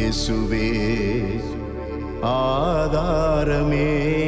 இயேசுவே ஆதாரமே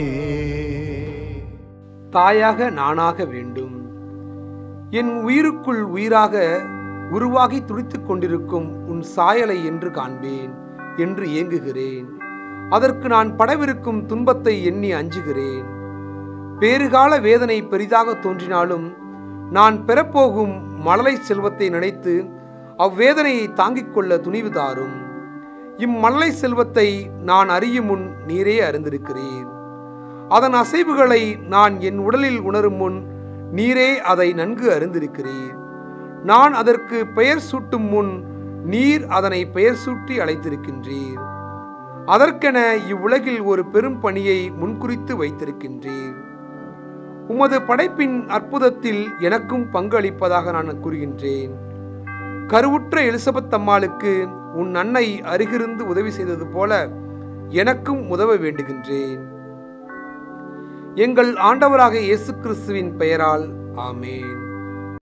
தாயாக நானாக வேண்டும் என் உயிருக்குள் உயிராக உருவாகி துடித்துக் கொண்டிருக்கும் உன் சாயலை என்று காண்பேன் என்று ஏங்குகிறேன் அதற்கு நான் படவிருக்கும் துன்பத்தை எண்ணி அஞ்சுகிறேன் பேறுகால வேதனை பெரிதாக தோன்றினாலும் நான் பெறப்போகும் மழலை செல்வத்தை நினைத்து அவ்வேதனையை தாங்கிக் கொள்ள துணிவு தாரும் இம்மழலை செல்வத்தை நான் அறியும் முன் நீரே அறிந்திருக்கிறீர் அதன் அசைவுகளை நான் என் உடலில் உணரும் முன் நீரே அதை நன்கு அறிந்திருக்கிறீர் நான் அதற்கு பெயர் சூட்டும் முன் நீர் அதனை பெயர் சூட்டி அழைத்திருக்கின்றீர் அதற்கென இவ்வுலகில் ஒரு பெரும் பணியை முன்குறித்து வைத்திருக்கின்றீர் உமது படைப்பின் அற்புதத்தில் எனக்கும் பங்கு அளிப்பதாக நான் கூறுகின்றேன் கருவுற்ற எலிசபெத் அம்மாளுக்கு உன் அன்னை அருகிருந்து உதவி செய்தது போல எனக்கும் உதவ வேண்டுகின்றேன் எங்கள் ஆண்டவராக இயேசு கிறிஸ்துவின் பெயரால் ஆமேன்